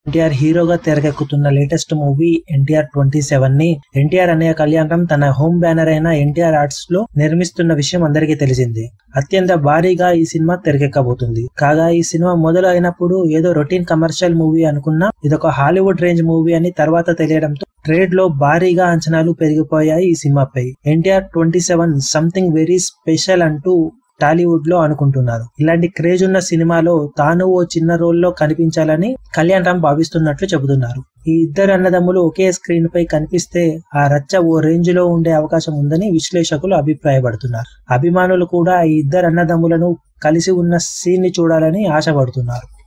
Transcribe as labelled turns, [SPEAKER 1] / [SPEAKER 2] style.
[SPEAKER 1] ఎన్టీఆర్ హీరోగా తెరకెక్కుతున్న latest movie NTR twenty seven ని ఎన్టీఆర్ అనే కళ్యాణం తన హోమ్ బ్యానర్ అయిన ఎన్టీఆర్ ఆర్ట్స్ లో నిర్మిస్తున్న విషయం అందరికీ తెలిసిందే అత్యంత భారీగా ఈ సినిమా తెరకెక్కబోతుంది కాగా ఈ సినిమా మొదలు అయినప్పుడు ఏదో రొటీన్ కమర్షియల్ మూవీ అనుకున్నా ఇదొక హాలీవుడ్ రేంజ్ మూవీ అని తర్వాత తెలియడంతో ట్రేడ్ లో భారీగా అంచనాలు పెరిగిపోయాయి ఈ సినిమాపై NTR twenty seven something very special అంటూ టాలీవుడ్ లో అనుకుంటున్నారు ఇలాంటి క్రేజ్ ఉన్న సినిమాలో తాను ఓ చిన్న రోల్లో కనిపించాలని కళ్యాణ్ రామ్ భావిస్తున్నట్లు చెబుతున్నారు ఈ ఇద్దరు అన్నదమ్ములు ఒకే స్క్రీన్ పై కనిపిస్తే ఆ రచ్చ ఓ రేంజ్ లో ఉండే అవకాశం ఉందని విశ్లేషకులు అభిప్రాయపడుతున్నారు అభిమానులు కూడా ఈ ఇద్దరు అన్నదమ్ములను కలిసి ఉన్న సీన్ ని చూడాలని ఆశపడుతున్నారు